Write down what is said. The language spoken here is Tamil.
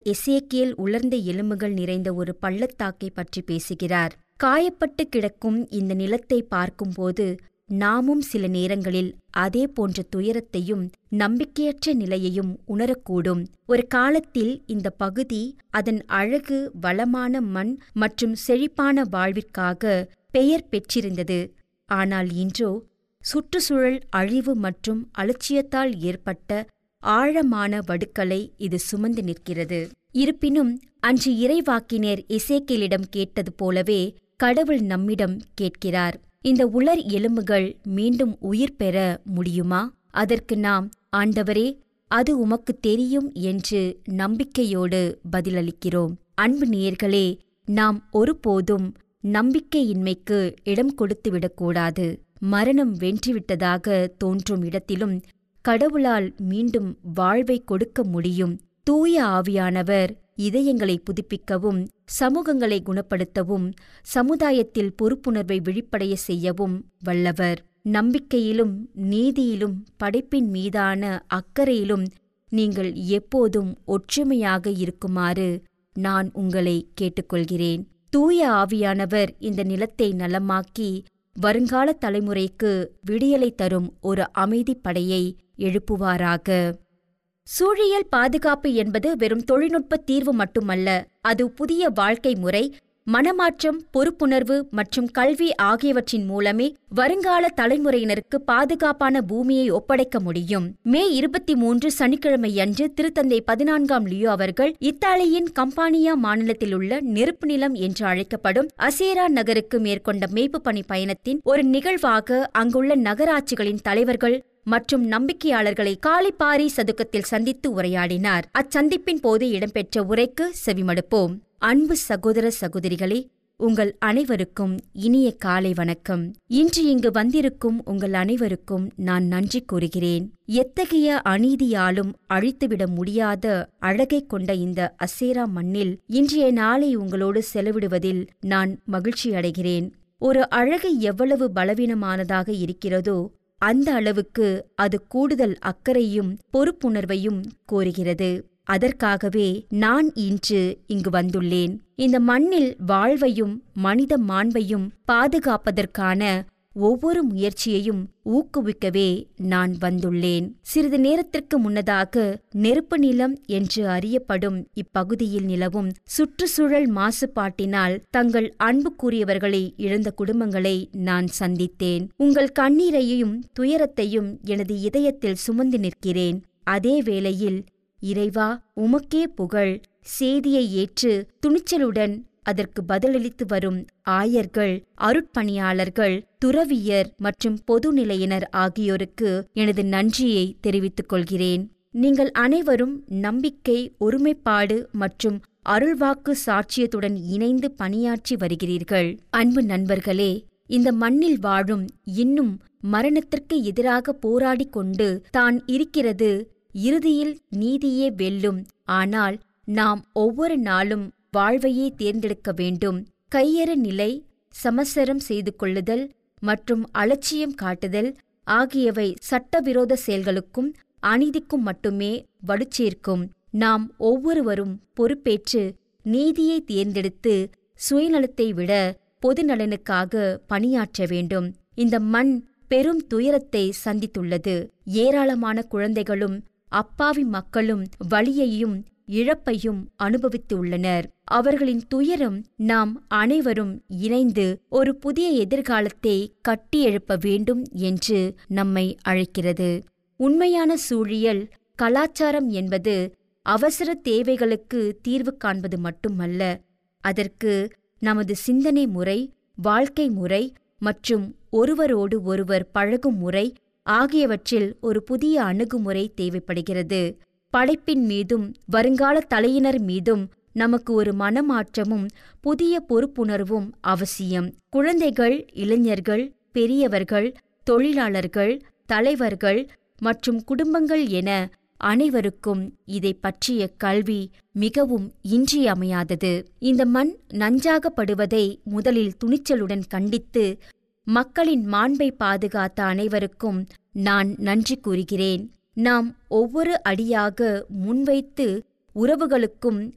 எசேக்கியேல் உலர்ந்த எலும்புகள் நிறைந்த ஒரு பள்ளத்தாக்கை பற்றி பேசுகிறார் காயப்பட்டு கிடக்கும் இந்த நிலத்தை பார்க்கும்போது நாமும் சில நேரங்களில் அதே போன்ற துயரத்தையும் நம்பிக்கையற்ற நிலையையும் உணரக்கூடும் ஒரு காலத்தில் இந்த பகுதி அதன் அழகு வளமான மண் மற்றும் செழிப்பான வாழ்விற்காக பெயர் பெற்றிருந்தது ஆனால் இன்றோ சுற்றுச்சூழல் அழிவு மற்றும் அலட்சியத்தால் ஏற்பட்ட ஆழமான வடுக்களை இது சுமந்து நிற்கிறது இருப்பினும் அன்று இறைவாக்கினர் இசேக்கியலிடம் கேட்டது போலவே கடவுள் நம்மிடம் கேட்கிறார் இந்த உலர் எலும்புகள் மீண்டும் உயிர் பெற முடியுமா அதற்கு நாம் ஆண்டவரே அது உமக்கு தெரியும் என்று நம்பிக்கையோடு பதிலளிக்கிறோம் அன்பு நேயர்களே நாம் ஒருபோதும் நம்பிக்கையின்மைக்கு இடம் கொடுத்துவிடக்கூடாது மரணம் வென்றுவிட்டதாக தோன்றும் இடத்திலும் கடவுளால் மீண்டும் வாழ்வை கொடுக்க முடியும் தூய ஆவியானவர் இதயங்களை புதுப்பிக்கவும் சமூகங்களை குணப்படுத்தவும் சமுதாயத்தில் பொறுப்புணர்வை விழிப்படைய செய்யவும் வல்லவர் நம்பிக்கையிலும் நீதியிலும் படைப்பின் மீதான அக்கறையிலும் நீங்கள் எப்போதும் ஒற்றுமையாக இருக்குமாறு நான் உங்களை கேட்டுக்கொள்கிறேன் தூய ஆவியானவர் இந்த நிலத்தை நலமாக்கி வருங்கால தலைமுறைக்கு விடியலை தரும் ஒரு அமைதிப் படையை எழுப்புவாராக சூழியல் பாதுகாப்பு என்பது வெறும் தொழில்நுட்ப தீர்வு மட்டுமல்ல அது புதிய வாழ்க்கை முறை மனமாற்றம் பொறுப்புணர்வு மற்றும் கல்வி ஆகியவற்றின் மூலமே வருங்கால தலைமுறையினருக்கு பாதுகாப்பான பூமியை ஒப்படைக்க முடியும் மே இருபத்தி மூன்று சனிக்கிழமையன்று திருத்தந்தை பதினான்காம் லியோ அவர்கள் இத்தாலியின் கம்பானியா மாநிலத்தில் உள்ள நெருப்பு நிலம் என்று அழைக்கப்படும் அசேரா நகருக்கு மேற்கொண்ட மேய்ப்பு பணி பயணத்தின் ஒரு நிகழ்வாக அங்குள்ள நகராட்சிகளின் தலைவர்கள் மற்றும் நம்பிக்கையாளர்களை காலிப்பாரி சதுக்கத்தில் சந்தித்து உரையாடினார் அச்சந்திப்பின் போது இடம்பெற்ற உரைக்கு செவிமடுப்போம் அன்பு சகோதர சகோதரிகளே உங்கள் அனைவருக்கும் இனிய காலை வணக்கம் இன்று இங்கு வந்திருக்கும் உங்கள் அனைவருக்கும் நான் நன்றி கூறுகிறேன் எத்தகைய அநீதியாலும் அழித்துவிட முடியாத அழகை கொண்ட இந்த அசேரா மண்ணில் இன்றைய நாளை உங்களோடு செலவிடுவதில் நான் மகிழ்ச்சி அடைகிறேன் ஒரு அழகு எவ்வளவு பலவீனமானதாக இருக்கிறதோ அந்த அளவுக்கு அது கூடுதல் அக்கறையும் பொறுப்புணர்வையும் கோருகிறது அதற்காகவே நான் இன்று இங்கு வந்துள்ளேன் இந்த மண்ணில் வாழ்வையும் மனித மாண்பையும் பாதுகாப்பதற்கான ஒவ்வொரு முயற்சியையும் ஊக்குவிக்கவே நான் வந்துள்ளேன் சிறிது நேரத்திற்கு முன்னதாக நெருப்பு நிலம் என்று அறியப்படும் இப்பகுதியில் நிலவும் சுற்றுச்சூழல் மாசுபாட்டினால் தங்கள் அன்புக்குரியவர்களை இழந்த குடும்பங்களை நான் சந்தித்தேன் உங்கள் கண்ணீரையும் துயரத்தையும் எனது இதயத்தில் சுமந்து நிற்கிறேன் அதே வேளையில் இறைவா உமக்கே புகழ் செய்தியை ஏற்று துணிச்சலுடன் அதற்கு பதிலளித்து வரும் ஆயர்கள் அருட்பணியாளர்கள் துறவியர் மற்றும் பொதுநிலையினர் ஆகியோருக்கு எனது நன்றியை தெரிவித்துக் கொள்கிறேன் நீங்கள் அனைவரும் நம்பிக்கை ஒருமைப்பாடு மற்றும் அருள்வாக்கு சாட்சியத்துடன் இணைந்து பணியாற்றி வருகிறீர்கள் அன்பு நண்பர்களே இந்த மண்ணில் வாழும் இன்னும் மரணத்திற்கு எதிராக போராடிக் கொண்டு தான் இருக்கிறது இறுதியில் நீதியே வெல்லும் ஆனால் நாம் ஒவ்வொரு நாளும் வாழ்வையே தேர்ந்தெடுக்க வேண்டும் கையறு நிலை சமசரம் செய்து கொள்ளுதல் மற்றும் அலட்சியம் காட்டுதல் ஆகியவை சட்டவிரோத செயல்களுக்கும் அநீதிக்கும் மட்டுமே வலுச்சேர்க்கும் நாம் ஒவ்வொருவரும் பொறுப்பேற்று நீதியை தேர்ந்தெடுத்து சுயநலத்தை விட பொதுநலனுக்காக பணியாற்ற வேண்டும் இந்த மண் பெரும் துயரத்தை சந்தித்துள்ளது ஏராளமான குழந்தைகளும் அப்பாவி மக்களும் வலியையும் இழப்பையும் அனுபவித்துள்ளனர் அவர்களின் துயரம் நாம் அனைவரும் இணைந்து ஒரு புதிய எதிர்காலத்தை கட்டியெழுப்ப வேண்டும் என்று நம்மை அழைக்கிறது உண்மையான சூழியல் கலாச்சாரம் என்பது அவசர தேவைகளுக்கு தீர்வு காண்பது மட்டுமல்ல அதற்கு நமது சிந்தனை முறை வாழ்க்கை முறை மற்றும் ஒருவரோடு ஒருவர் பழகும் முறை ஆகியவற்றில் ஒரு புதிய அணுகுமுறை தேவைப்படுகிறது படைப்பின் மீதும் வருங்கால தலையினர் மீதும் நமக்கு ஒரு மனமாற்றமும் புதிய பொறுப்புணர்வும் அவசியம் குழந்தைகள் இளைஞர்கள் பெரியவர்கள் தொழிலாளர்கள் தலைவர்கள் மற்றும் குடும்பங்கள் என அனைவருக்கும் இதை பற்றிய கல்வி மிகவும் இன்றியமையாதது இந்த மண் நஞ்சாகப்படுவதை முதலில் துணிச்சலுடன் கண்டித்து மக்களின் மாண்பை பாதுகாத்த அனைவருக்கும் நான் நன்றி கூறுகிறேன் நாம் ஒவ்வொரு அடியாக முன்வைத்து உறவுகளுக்கும்